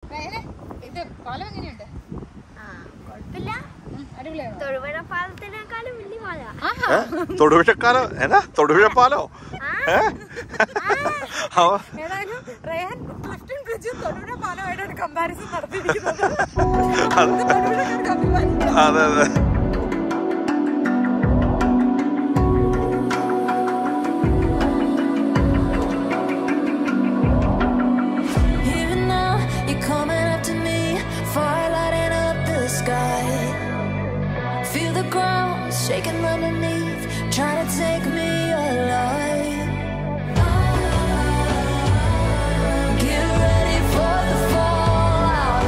റയനെ, ഇത് പാലം എങ്ങനെയുണ്ട് ആ, കുഴപ്പമില്ല ഉം, അടിപൊളിയാണോ തൊഴുപുഴ പാലത്തിനേക്കാളും വലിയ പാല ആഹാ ഏ? തൊടുപുഴക്കാലോ എന്നാ തൊടുപുഴപ്പാലോ ഏ? അവ ഏതായാലും റയാൻ ക്ലിഫ്റ്റൺ ബ്രിഡ്ജും തൊടുപുഴ പാലമായിട്ടാണ് കമ്പാരിസൺ നടത്തിയിരിക്കുന്നത് അത് തൊടുപുഴക്കാർക്ക് അഭിമാനിക്കാം അതെ അതെ Even now, you're coming up to me, fire lighting up the sky. Feel the ground shaking underneath, trying to take me alive. Get ready for the fallout.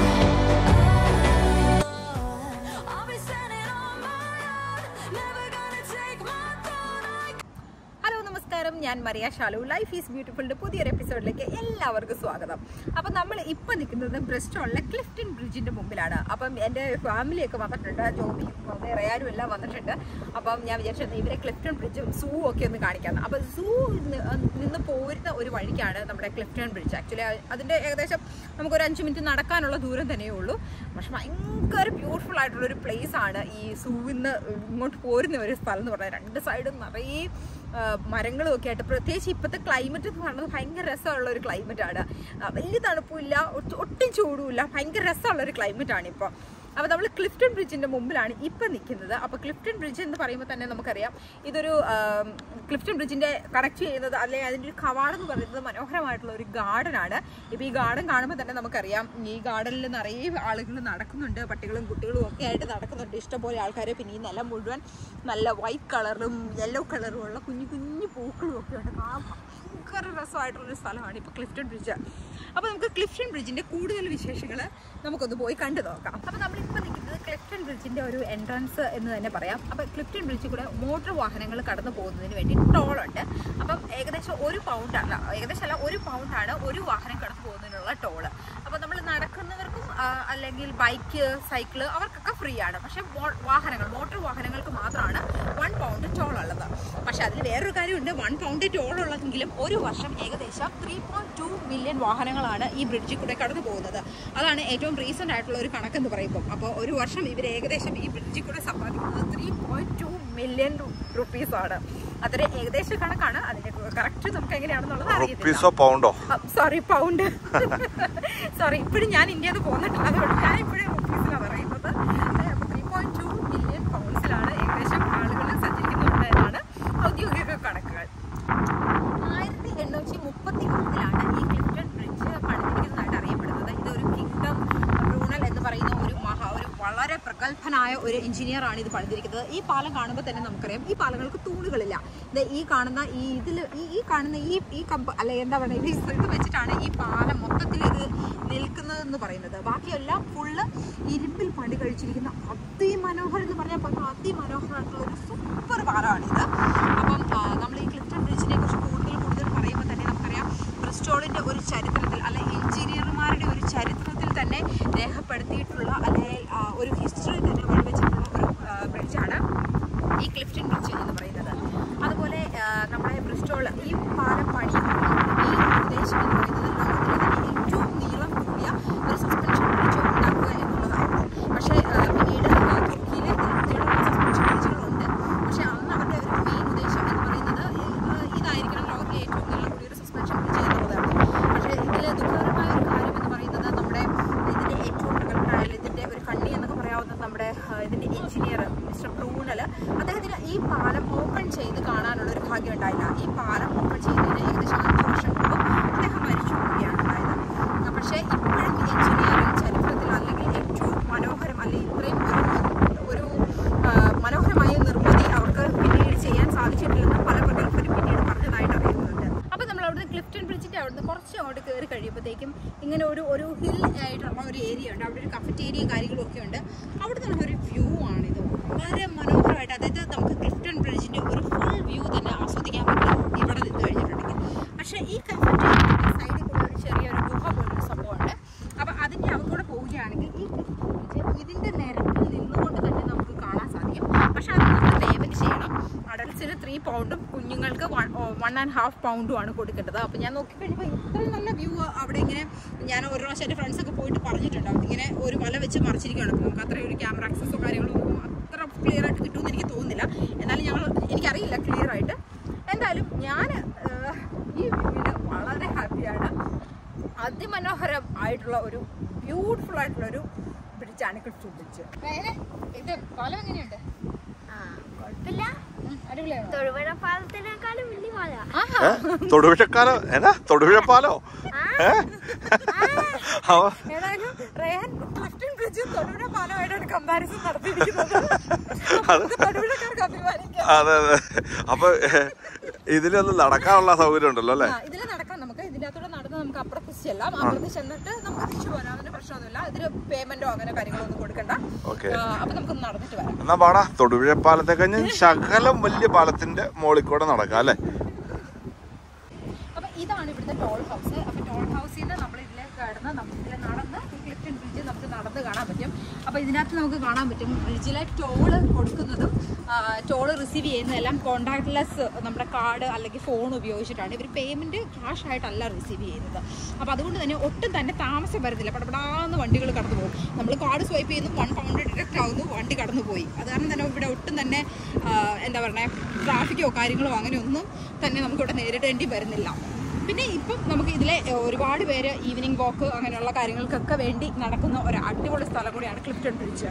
I'll be standing on my own, never gonna take my throne. I hello നമസ്കാരം ഞാൻ Maria Shalu life is ബ്യൂട്ടിഫുളിന്റെ പുതിയൊരു എപ്പിസോഡിലേക്ക് എല്ലാവർക്കും സ്വാഗതം അപ്പം നമ്മൾ ഇപ്പം നിൽക്കുന്നത് ബ്രിസ്റ്റോളിലെ ക്ലിഫ്റ്റൺ ബ്രിഡ്ജിന്റെ മുമ്പിലാണ് അപ്പം എൻ്റെ ഫാമിലിയൊക്കെ വന്നിട്ടുണ്ട് ജോബിയും വേറെ ആരും എല്ലാം വന്നിട്ടുണ്ട് അപ്പം ഞാൻ വിചാരിച്ചത് ഇവരെ ക്ലിഫ്റ്റൺ ബ്രിഡ്ജും സൂ ഒക്കെ ഒന്ന് കാണിക്കാം അപ്പം സൂ നിന്ന് പോരുന്ന ഒരു വഴിക്കാണ് നമ്മുടെ ക്ലിഫ്റ്റൺ ബ്രിഡ്ജ് ആക്ച്വലി അതിൻ്റെ ഏകദേശം നമുക്കൊരു അഞ്ച് മിനിറ്റ് നടക്കാനുള്ള ദൂരം തന്നെയേ ഉള്ളൂ പക്ഷെ ഭയങ്കര ബ്യൂട്ടിഫുൾ ആയിട്ടുള്ള ഒരു പ്ലേസ് ആണ് ഈ സൂവിന്ന് ഇങ്ങോട്ട് പോരുന്ന ഒരു സ്ഥലം എന്ന് പറഞ്ഞാൽ രണ്ട് സൈഡും നിറയെ ആ, മരങ്ങളും ഒക്കെ ആയിട്ട് പ്രത്യേകിച്ച് ഇപ്പോഴത്തെ ക്ലൈമറ്റ് എന്ന് പറയുന്നത് ഭയങ്കര രസമുള്ള ഒരു ക്ലൈമറ്റ് ആണ് ആ, വലിയ തണുപ്പില്ല ഒട്ടും ഒട്ടും ചൂടുമില്ല ഭയങ്കര രസമുള്ള ഒരു ക്ലൈമറ്റ് ആണ് ഇപ്പോൾ അപ്പോൾ നമ്മൾ ക്ലിഫ്റ്റൺ ബ്രിഡ്ജിന്റെ മുമ്പിലാണ് ഇപ്പം നിൽക്കുന്നത് അപ്പോൾ ക്ലിഫ്റ്റൺ ബ്രിഡ്ജ് എന്ന് പറയുമ്പോൾ തന്നെ നമുക്കറിയാം ഇതൊരു ആം, ക്ലിഫ്റ്റൺ ബ്രിഡ്ജിന്റെ കണക്ട് ചെയ്യുന്നത് അല്ലെങ്കിൽ അതിൻ്റെ ഒരു കവാടം എന്ന് പറയുന്നത് മനോഹരമായിട്ടുള്ള ഒരു ഗാർഡൻ ആണ് ഇപ്പോൾ ഈ ഗാർഡൻ കാണുമ്പോൾ തന്നെ നമുക്കറിയാം ഈ ഗാർഡനിൽ നിറയെ ആളുകൾ നടക്കുന്നുണ്ട് പട്ടികളും കുട്ടികളും ഒക്കെ ആയിട്ട് നടക്കുന്നുണ്ട് ഇഷ്ടംപോലെ ആൾക്കാർ പിന്നെ ഈ നിലം മുഴുവൻ നല്ല വൈറ്റ് കളറും യെല്ലോ കളറും ഉള്ള കുഞ്ഞു കുഞ്ഞു പൂക്കളും ഒക്കെ ഉണ്ട് കാണാൻ ഭയങ്കര രസമായിട്ടുള്ളൊരു സ്ഥലമാണ് ഇപ്പോൾ ക്ലിഫ്റ്റൺ ബ്രിഡ്ജ് അപ്പോൾ നമുക്ക് ക്ലിഫ്റ്റൺ ബ്രിഡ്ജിന്റെ കൂടുതൽ വിശേഷങ്ങൾ നമുക്കൊന്ന് പോയി കണ്ടു നോക്കാം അപ്പോൾ നമ്മളിപ്പോൾ നിൽക്കുന്നത് ക്ലിഫ്റ്റൺ ബ്രിഡ്ജിന്റെ ഒരു എൻട്രൻസ് എന്ന് തന്നെ പറയാം അപ്പോൾ ക്ലിഫ്റ്റൺ ബ്രിഡ്ജിൽ കൂടെ മോട്ടോർ വാഹനങ്ങൾ കടന്നു പോകുന്നതിന് വേണ്ടി ടോളുണ്ട് അപ്പം ഏകദേശം ഒരു പൗണ്ട് അല്ല ഏകദേശം അല്ല ഒരു പൗണ്ടാണ് ഒരു വാഹനം കടന്നു പോകുന്നതിനുള്ള ടോള് അപ്പോൾ നമ്മൾ നടക്കുന്നവർക്കും ആ, അല്ലെങ്കിൽ ബൈക്ക് സൈക്കിള് അവർക്കൊക്കെ ഫ്രീ ആണ് പക്ഷേ മോ- വാഹനങ്ങൾ മോട്ടോർ വാഹനങ്ങൾക്ക് മാത്രമാണ് വൺ പൗണ്ട് ടോൾ ഉള്ളത് പക്ഷേ അതിൽ വേറൊരു കാര്യമുണ്ട് വൺ പൗണ്ട് ടോൾ ഉള്ളതെങ്കിലും ഒരു വർഷം ഏകദേശം ത്രീ പോയിന്റ് ടു മില്യൺ വാഹനങ്ങളാണ് ഈ ബ്രിഡ്ജിൽ കൂടെ കടന്നു പോകുന്നത് അതാണ് ഏറ്റവും റീസെന്റ് ആയിട്ടുള്ള ഒരു കണക്കെന്ന് പറയുമ്പോൾ അപ്പോൾ ഒരു വർഷം ഇവർ ഏകദേശം ഈ ബ്രിഡ്ജിൽ കൂടെ സമ്പാദിക്കുന്നത് three point two million rupees ആണ് അതൊരു ഏകദേശ കണക്കാണ് അതിന്റെ കറക്റ്റ് നമുക്ക് എങ്ങനെയാണെന്നുള്ളത് അറിയത്തില്ല റുപ്പീസോ പൗണ്ടോ സോറി പൗണ്ട് സോറി ഇപ്പോഴും ഞാൻ ഇന്ത്യയിൽ നിന്ന് പോന്നിട്ടില്ല അതുകൊണ്ട് ഞാൻ ഇപ്പോഴും റുപ്പീസിലാണ് പറയുന്നത് ത്രീ പോയിന്റ് ടു മില്യൺ പൗണ്ട്സിലാണ് ഏകദേശം ആളുകൾ സഞ്ചരിക്കുന്നുണ്ട് എന്നാണ് ഔദ്യോഗിക കണക്കുകൾ ആയിരത്തി എണ്ണൂറ്റി മുപ്പത്തി മൂന്നിലാണ് ഈ ക്ലിഫ്റ്റൺ ബ്രിഡ്ജ് പണിതിരിക്കുന്നതായിട്ട് അറിയപ്പെടുന്നത് ഇതൊരു കിങ്ഡം ബ്രൂണൽ എന്ന് പറയുന്ന ഒരു മഹാ ഒരു വളരെ പ്രഗത്ഭനായ ഒരു എഞ്ചിനീയർ ആണ് ഇത് പണിതിരിക്കുന്നത് ഈ പാലം കാണുമ്പോൾ തന്നെ നമുക്കറിയാം ഈ പാലങ്ങൾക്ക് തൂണുകളില്ല ദേ ഈ കാണുന്ന ഈ ഇതിൽ ഈ ഈ കാണുന്ന ഈ ഈ കമ്പ് അല്ലെ എന്താ പറയുക ഈ ഇത് വെച്ചിട്ടാണ് ഈ പാലം മൊത്തത്തിൽ ഇത് നിൽക്കുന്നതെന്ന് പറയുന്നത് ബാക്കിയെല്ലാം ഫുള്ള് ഇരുമ്പിൽ പണി കഴിച്ചിരിക്കുന്ന അതിമനോഹരം എന്ന് പറഞ്ഞാൽ പറഞ്ഞാൽ അതിമനോഹരമായിട്ടുള്ള ഒരു സൂപ്പർ പാലമാണിത് അപ്പം നമ്മൾ ഈ ക്ലിഫ്റ്റൺ ബ്രിഡ്ജിനെ കുറിച്ച് കൂടുതൽ കൂടുതൽ പറയുമ്പോൾ തന്നെ നമുക്കറിയാം ബ്രിസ്റ്റോളിൻ്റെ ഒരു ചരിത്രത്തിൽ അല്ലെ എഞ്ചിനീയർമാരുടെ ഒരു ചരിത്രത്തിൽ തന്നെ രേഖപ്പെടുത്തിയിട്ടുള്ള അല്ലെങ്കിൽ ആ, ഒരു ഹിസ്റ്ററി തന്നെ വഴിവെച്ചിട്ടുള്ള ഒരു ബ്രിഡ്ജാണ് ഈ ക്ലിഫ്റ്റൺ ബ്രിഡ്ജ് എന്ന് പറയുന്നത് അതുപോലെ ആ, നമ്മുടെ ബ്രിസ്റ്റോൾ ഈ പാലം പണിയുന്ന മെയിൻ ഉദ്ദേശം എന്ന് പറയുന്നത് ലോകത്തിലെ തന്നെ ഏറ്റവും നീളം കൂടിയ ഒരു സസ്പെൻഷൻ ബ്രിഡ്ജ് ഉണ്ടാക്കുക എന്നുള്ളതായിരുന്നു പക്ഷേ ആ, പിന്നീട് ആ, തുർക്കിയിലെ നീളമുള്ള സസ്പെൻഷൻ ബ്രിഡ്ജുകളുണ്ട് പക്ഷേ അന്ന് അവരുടെ ഒരു മെയിൻ ഉദ്ദേശം എന്ന് പറയുന്നത് ആ, ഇതായിരിക്കണം ലോകത്തിലെ ഏറ്റവും നീളം കൂടിയ ഒരു സസ്പെൻഷൻ ബ്രിഡ്ജ് എന്നുള്ളതായിരുന്നു പക്ഷേ ഇതിൽ ദുഃഖകരമായ ഒരു കാര്യം എന്ന് പറയുന്നത് നമ്മുടെ ഇതിൻ്റെ ഏറ്റവും പ്രഗത്ഭനായ ഇതിൻ്റെ ഒരു കണ്ണി എന്നൊക്കെ പറയാവുന്ന നമ്മുടെ ആ, ഇതിൻ്റെ എഞ്ചിനീയർ മിസ്റ്റർ ബ്രൂണൽ അദ്ദേഹത്തിന് ഈ പാലം ഓപ്പൺ ചെയ്ത് കാണാനുള്ള ഒരു ഭാഗ്യം ഉണ്ടായില്ല ഈ പാലം ഓപ്പൺ ചെയ്യുന്നതിന് ഏകദേശം അഞ്ച് വർഷം മുമ്പ് അദ്ദേഹം മരിച്ചു പോവുകയാണ് ഉണ്ടായത് ആ, പക്ഷേ ഇപ്പോഴും എഞ്ചിനീയറിംഗ് ചരിത്രത്തിൽ അല്ലെങ്കിൽ ഏറ്റവും മനോഹരം അല്ലെങ്കിൽ ഇത്രയും ഒരു ഒരു ആ, മനോഹരമായ നിർമ്മിതി അവർക്ക് പിന്നീട് ചെയ്യാൻ സാധിച്ചിട്ടില്ലെന്ന് പല പ്രഗത്ഭരും പിന്നീട് പറഞ്ഞതായിട്ട് അറിയുന്നുണ്ട് അപ്പോൾ നമ്മൾ അവിടുന്ന് ക്ലിഫ്റ്റൺ ബ്രിഡ്ജിൻ്റെ അവിടുന്ന് കുറച്ച് അങ്ങോട്ട് കയറി കഴിയുമ്പോഴത്തേക്കും ഇങ്ങനെ ഒരു ഒരു ഹിൽ ആയിട്ടുള്ള ഒരു ഏരിയ ഉണ്ട് അവിടെ ഒരു കഫറ്റേരിയ കാര്യങ്ങളും ഒക്കെ ഉണ്ട് അവിടെ നിന്നുള്ള ഒരു വ്യൂ ആണിത് വളരെ മനോഹരമായിട്ട് അതായത് നമുക്ക് ക്ലിഫ്റ്റൺ ബ്രിഡ്ജിൻ്റെ ഒരു ഫുൾ വ്യൂ തന്നെ ആസ്വദിക്കാൻ പറ്റും ഇവിടെ നിന്ന് കഴിഞ്ഞിട്ടുണ്ടെങ്കിൽ പക്ഷേ ഈ കഫറ്റേരിയയുടെ സൈഡിൽ കൂടെ ഒരു ചെറിയൊരു ഗുഹ പോലൊരു സംഭവമുണ്ട് അപ്പോൾ അതിൻ്റെ അവിടെ പോവുകയാണെങ്കിൽ ഈ ക്ലിഫ്റ്റൺ ബ്രിഡ്ജ് ഇതിൻ്റെ നിരപ്പിൽ നിന്നുകൊണ്ട് തന്നെ നമുക്ക് കാണാൻ സാധിക്കും പക്ഷെ അത് നമ്മൾ പേയ്മെൻറ്റ് ചെയ്യണം അഡൽസിന് ത്രീ പൗണ്ടും കുഞ്ഞുങ്ങൾക്ക് വൺ ആൻഡ് ഹാഫ് പൗണ്ടും ആണ് കൊടുക്കേണ്ടത് അപ്പം ഞാൻ നോക്കിക്കഴിഞ്ഞപ്പോൾ ഇത്രയും നല്ല വ്യൂ അവിടെ ഇങ്ങനെ ഞാൻ ഒരു പ്രാവശ്യം എൻ്റെ ഫ്രണ്ട്സൊക്കെ പോയിട്ട് പറഞ്ഞിട്ടുണ്ട് ഇങ്ങനെ ഒരു വല വെച്ച് മറിച്ചിരിക്കുകയാണ് അപ്പം നമുക്ക് അത്രയും ഒരു ക്യാമറ ആക്സസോ കാര്യങ്ങളോ ഒന്നും അത്ര ക്ലിയർ ആയിട്ട് കിട്ടുമെന്ന് എനിക്ക് തോന്നുന്നില്ല എന്നാലും ഞങ്ങൾ എനിക്കറിയില്ല ക്ലിയർ ആയിട്ട് എന്തായാലും ഞാൻ ഈ വ്യൂവിൽ വളരെ ഹാപ്പിയാണ് അതിമനോഹരം ആയിട്ടുള്ള ഒരു ബ്യൂട്ടിഫുൾ ആയിട്ടുള്ള ഒരു ബ്രിഡ്ജാണ് ക്ലിഫ് ബ്രിഡ്ജ് ഇത് പാലം എങ്ങനെയുണ്ട് ആ കുഴപ്പമില്ല അടിപൊളിയാണോ തൊഴുപുഴ പാലത്തിനേക്കാളും വലിയ പാല ഏ തൊടുപുഴക്കാലോ എന്നാ തൊടുപുഴപ്പാലോ ഏ അവ ഏതായാലും റയാൻ ക്ലിഫ്റ്റൺ ബ്രിഡ്ജും തൊടുപുഴ പാലമായിട്ടാണ് കമ്പാരിസൺ നടത്തിയിരിക്കുന്നത് നമുക്ക് തൊടുപുഴക്കാർക്ക് അഭിമാനിക്കാം അതെ അതെ അപ്പൊ ഏ, ഇതിലൊന്നും നടക്കാനുള്ള സൗകര്യം ഉണ്ടല്ലോ അല്ലേ ആ, ഇതില് നടക്കാം നമുക്ക് ഇതിനകത്തൂടെ നടന്ന് നമുക്ക് അപ്പുറത്ത് ചെല്ലാം അപ്പുറത്ത് ചെന്നിട്ട് നമുക്ക് തിരിച്ചു പോരാം അതിന് പ്രശ്നമൊന്നുമില്ല ഇതിന് പേയ്മെന്റോ അങ്ങനെ കാര്യങ്ങളൊന്നും കൊടുക്കണ്ട ഓക്കെ ആ, അപ്പൊ നമുക്ക് നടന്നിട്ട് വരാം എന്നാ പാടാ തൊടുപുഴ പാലത്തെ കഴിഞ്ഞ് ശകലം വലിയ പാലത്തിന്റെ മുകളിൽ കൂടെ നടക്കാം അല്ലേ അപ്പൊ ഇതാണ് ഇവിടുത്തെ ടോൾ ഹൗസ് അപ്പൊ ടോൾ ഹൗസിൽ നിന്ന് നമ്മൾ ഇതിലേക്ക് കടന്ന് നമുക്ക് ഇതിലെ നടന്ന് ഈ ക്ലിഫ്റ്റൺ ബ്രിഡ്ജ് നമുക്ക് നടന്ന് കാണാൻ പറ്റും അപ്പൊ ഇതിനകത്ത് നമുക്ക് കാണാൻ പറ്റും ബ്രിഡ്ജിലെ ടോള് കൊടുക്കുന്നതും ടോള് റിസീവ് ചെയ്യുന്നതെല്ലാം കോണ്ടാക്ട്ലെസ് നമ്മുടെ കാർഡ് അല്ലെങ്കിൽ ഫോൺ ഉപയോഗിച്ചിട്ടാണ് ഇവർ പേയ്മെന്റ് ക്യാഷ് ആയിട്ടല്ല റിസീവ് ചെയ്യുന്നത് അപ്പൊ അതുകൊണ്ട് തന്നെ ഒട്ടും തന്നെ താമസം വരുന്നില്ല പടപടാന്ന് വണ്ടികൾ കടന്നു പോകും നമ്മൾ കാർഡ് സ്വൈപ്പ് ചെയ്യുന്നു വൺ പൗണ്ട് ഡിഡക്റ്റ് ആവുന്നു വണ്ടി കടന്നു പോയി അത് കാരണം തന്നെ ഇവിടെ ഒട്ടും തന്നെ ആ, എന്താ പറയുക ട്രാഫിക്കോ കാര്യങ്ങളോ അങ്ങനെ ഒന്നും തന്നെ നമുക്കിവിടെ നേരിടേണ്ടി വരുന്നില്ല പിന്നെ ഇപ്പം നമുക്ക് ഇതിലെ ഏ, ഒരുപാട് പേര് ഈവനിങ് വാക്ക് അങ്ങനെയുള്ള കാര്യങ്ങൾക്കൊക്കെ വേണ്ടി നടക്കുന്ന ഒരു അടിപൊളി സ്ഥലം കൂടിയാണ് Clifton bridge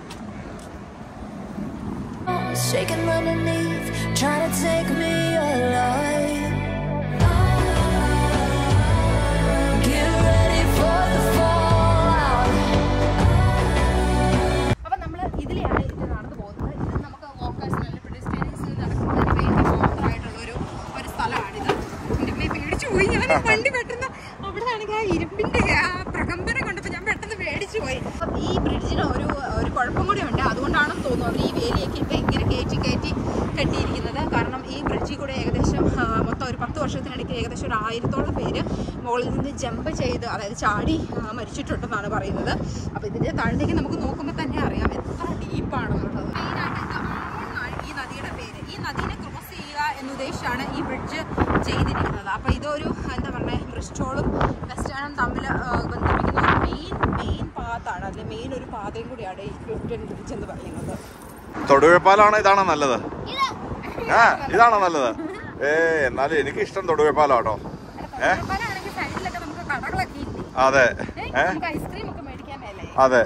Shaking underneath, trying to take me alive. Get ready for the fallout. അപ്പം നമ്മൾ ഇതിലെയാണ് ഇത് നടന്നു പോകുന്നത് ഇത് നമുക്ക് വാക്കേഴ്സിന് അല്ലെങ്കിൽ പെഡസ്ട്രിയൻസിന് നടക്കുന്നതിന് വേണ്ടി മാത്രമായിട്ടുള്ള ഒരു ഒരു സ്ഥലമാണിത് എൻ്റെ അമ്മേ പേടിച്ചു പോയി ഞാൻ ഈ വണ്ടി പെട്ടെന്ന് അവിടെ ആണെങ്കിൽ ആ ഇരുമ്പിൻ്റെ ആ പ്രകമ്പനം കണ്ടപ്പോൾ ഞാൻ പെട്ടെന്ന് പേടിച്ചു പോയി അപ്പം ഈ ബ്രിഡ്ജിന് ഒരു ഒരു കുഴപ്പം കൂടി ഉണ്ട് അതുകൊണ്ടാണെന്ന് തോന്നുന്നു അവർ ഈ വേലിയൊക്കെ ഇപ്പം ഇങ്ങനെ കയറ്റി കയറ്റി കെട്ടിയിരിക്കുന്നത് കാരണം ഈ ബ്രിഡ്ജിൽ കൂടെ ഏകദേശം ആ, മൊത്തം ഒരു പത്ത് വർഷത്തിനിടയ്ക്ക് ഏകദേശം ഒരു ആയിരത്തോളം പേര് മുകളിൽ നിന്ന് ജമ്പ് ചെയ്ത് അതായത് ചാടി ആ, മരിച്ചിട്ടുണ്ടെന്നാണ് പറയുന്നത് അപ്പോൾ ഇതിൻ്റെ താഴത്തേക്ക് നമുക്ക് നോക്കുമ്പോൾ തന്നെ അറിയാം എത്ര ഡീപ്പാണെന്നുള്ളത് മെയിനായിട്ട് ഇത് ആണെന്നാണ് ഈ നദിയുടെ പേര് ഈ നദീനെ ക്രോസ് ചെയ്യുക എന്നുദ്ദേശിച്ചാണ് ഈ ബ്രിഡ്ജ് ചെയ്തിരിക്കുന്നത് അപ്പോൾ ഇതൊരു എന്താ പറയുക ബ്രിസ്റ്റോളും വെസ്റ്റേണും തമ്മിൽ ആ, ബന്ധിപ്പിക്കുന്ന ഒരു മെയിൻ മെയിൻ പാത്താണ് അതിലെ മെയിൻ ഒരു പാതയും കൂടിയാണ് ഈ ക്ലിഫ്റ്റൺ ബ്രിഡ്ജ് എന്ന് പറയുന്നത് തൊടുപുഴ പാലാണോ ഇതാണോ നല്ലത് ആ ഇതാണോ നല്ലത് ഏ എന്നാലും എനിക്ക് ഇഷ്ടം തൊടുപുഴ പാലം കേട്ടോ ഏ ആണെങ്കിൽ സൈഡിലൊക്കെ നമുക്ക് കടകളൊക്കെ ഇല്ലേ അതെ ഏ, ഏ നമുക്ക് ഐസ്ക്രീം ഒക്കെ മേടിക്കാൻ മേലേ അതെ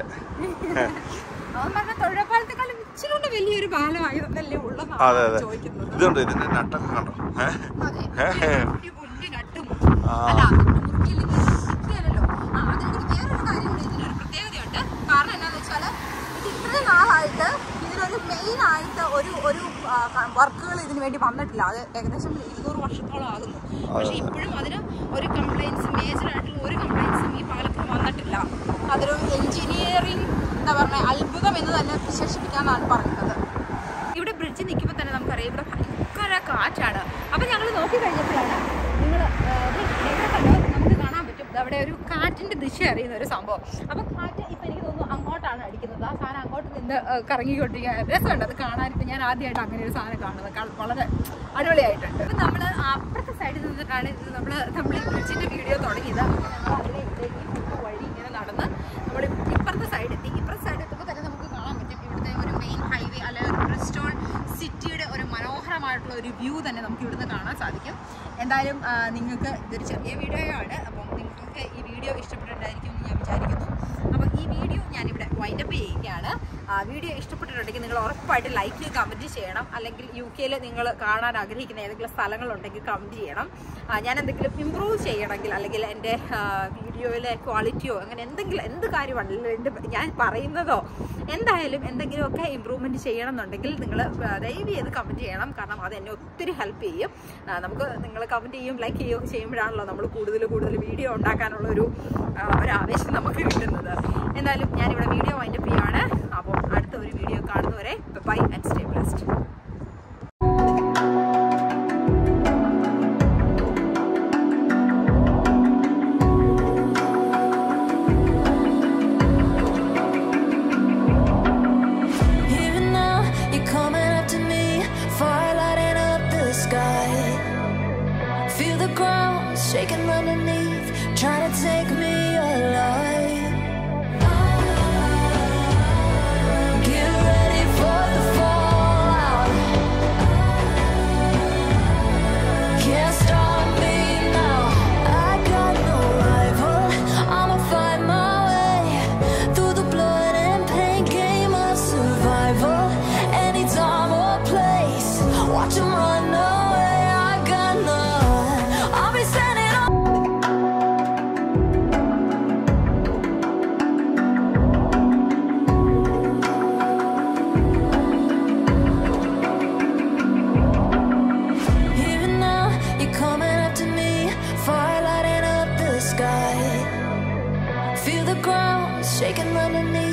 അവൻ പറഞ്ഞ തൊഴിൽപ്പാലത്തെക്കാളും ഇച്ചിരി കൊണ്ട് വലിയൊരു പാലമായതല്ലേ അതെ ഉള്ളതാണ് അതെ ചോദിക്കുന്നത് ഇതുണ്ട് ഇതിന്റെ നട്ടൊക്കെ കണ്ടോ ഏ അതെ. ഏ. ഈ പുല്ല് നട്ടും. ആ. അല്ല, അതിട്ട് മുറുക്കിയില്ലെങ്കിൽ വൃത്തിയല്ലല്ലോ. ആ, അതിനെ കൂടി വേറൊരു കാര്യം കൂടി ഇതിനൊരു പ്രത്യേകതയുണ്ട്. കാരണം എന്താന്ന് വെച്ചാല് ഇത് ഇത്രയും നാളായിട്ട് ഇതിനൊരു മെയിൻ ആയിട്ട് ഒരു ഒരു വർക്കുകൾ ഇതിനു വേണ്ടി വന്നിട്ടില്ല അത് ഏകദേശം ഇരുന്നൂറ് വർഷത്തോളം ആകുന്നു പക്ഷെ ഇപ്പോഴും അതിന് ഒരു കംപ്ലൈൻസ് മേജർ ആയിട്ടുള്ള ഒരു കംപ്ലൈൻസും ഈ പാലത്തിന് വന്നിട്ടില്ല അതൊരു എഞ്ചിനീയറിംഗ് എന്താ പറയുക അത്ഭുതം എന്ന് തന്നെ വിശേഷിപ്പിക്കാന്നാണ് പറയുന്നത് ഇവിടെ ബ്രിഡ്ജ് നിൽക്കുമ്പോൾ തന്നെ നമുക്കറിയാം ഇവിടെ ഭയങ്കര കാറ്റാണ് അപ്പം ഞങ്ങൾ നോക്കി കഴിഞ്ഞപ്പോഴാണ് നിങ്ങൾ ഇവിടെ കണ്ടോ നമുക്ക് കാണാൻ പറ്റും ദാ അവിടെ ഒരു കാറ്റിൻ്റെ ദിശ അറിയുന്ന ഒരു സംഭവം അപ്പം കാറ്റ് ഇപ്പം എനിക്ക് തോന്നുന്നു അങ്ങോട്ടാണ് അടിക്കുന്നത് ആ സാധനം അങ്ങോട്ട് നിന്ന് ഏഹ്, കറങ്ങിക്കൊണ്ടിരിക്കുക രസമുണ്ട് അത് കാണാൻ ഇപ്പം ഞാൻ ആദ്യമായിട്ട് അങ്ങനെ ഒരു സാധനം കാണുന്നത് കൾ- വളരെ അടിപൊളിയായിട്ടുണ്ട് ഇപ്പം നമ്മൾ അപ്പുറത്തെ സൈഡിൽ നിന്നിട്ടാണ് ഇത് നമ്മൾ നമ്മൾ ഈ ബ്രിഡ്ജിൻ്റെ വീഡിയോ തുടങ്ങിയത് അപ്പം ഞങ്ങൾ അവിടെ ഇവിടെ ഈ full വഴി ഇങ്ങനെ നടന്ന് നമ്മൾ ഇപ്പുറത്തെ സൈഡ് എത്തി ഇപ്പുറത്തെ സൈഡ് എത്തുമ്പോൾ തന്നെ നമുക്ക് കാണാൻ പറ്റും ഇവിടുത്തെ ഒരു മെയിൻ ഹൈവേ അല്ലെങ്കിൽ ഒരു ബ്രിസ്റ്റോൾ സിറ്റിയുടെ ഒരു മനോഹരമായിട്ടുള്ള ഒരു വ്യൂ തന്നെ നമുക്ക് ഇവിടുന്ന് കാണാൻ സാധിക്കും എന്തായാലും ആ, നിങ്ങൾക്ക് ഇതൊരു ചെറിയ വീഡിയോ ആണ് അപ്പം നിങ്ങൾക്ക് ഈ വീഡിയോ ഇഷ്ടപ്പെട്ടിട്ടുണ്ടായിരിക്കും എന്ന് ഞാൻ വിചാരിക്കുന്നു അപ്പോൾ ഈ വീഡിയോ ഞാനിവിടെ വൈൻഡപ്പ് ചെയ്യുകയാണ് ആ, വീഡിയോ ഇഷ്ടപ്പെട്ടിട്ടുണ്ടെങ്കിൽ നിങ്ങൾ ഉറപ്പായിട്ട് ലൈക്ക് കമൻറ്റ് ചെയ്യണം അല്ലെങ്കിൽ യു കെയിൽ നിങ്ങൾ കാണാൻ ആഗ്രഹിക്കുന്ന ഏതെങ്കിലും സ്ഥലങ്ങളുണ്ടെങ്കിൽ കമൻറ്റ് ചെയ്യണം ആ, ഞാൻ എന്തെങ്കിലും ഇമ്പ്രൂവ് ചെയ്യണമെങ്കിൽ അല്ലെങ്കിൽ എൻ്റെ വീഡിയോയിലെ ക്വാളിറ്റിയോ അങ്ങനെ എന്തെങ്കിലും എന്ത് കാര്യമാണെങ്കിലും എൻ്റെ ഞാൻ പറയുന്നതോ എന്തായാലും എന്തെങ്കിലുമൊക്കെ ഇമ്പ്രൂവ്മെൻറ്റ് ചെയ്യണം എന്നുണ്ടെങ്കിൽ നിങ്ങൾ ദയവ് ചെയ്ത് കമൻറ്റ് ചെയ്യണം കാരണം അത് എന്നെ ഒത്തിരി ഹെൽപ്പ് ചെയ്യും ആ, നമുക്ക് നിങ്ങൾ കമൻറ്റ് ചെയ്യും ലൈക്ക് ചെയ്യുകയൊക്കെ ചെയ്യുമ്പോഴാണല്ലോ നമ്മൾ കൂടുതൽ കൂടുതൽ വീഡിയോ ഉണ്ടാക്കാനുള്ള ഒരു ആ, ഒരു ആവേശം നമുക്ക് കിട്ടുന്നത് എന്തായാലും ഞാനിവിടെ വീഡിയോ വൈൻഡപ്പ് ചെയ്യുകയാണ് അപ്പോൾ അടുത്ത ഒരു വീഡിയോ കാണുന്നവരെ bye and stay blessed Here and now, you're coming up to me, fire lighting up sky. Feel the ground shaking underneath.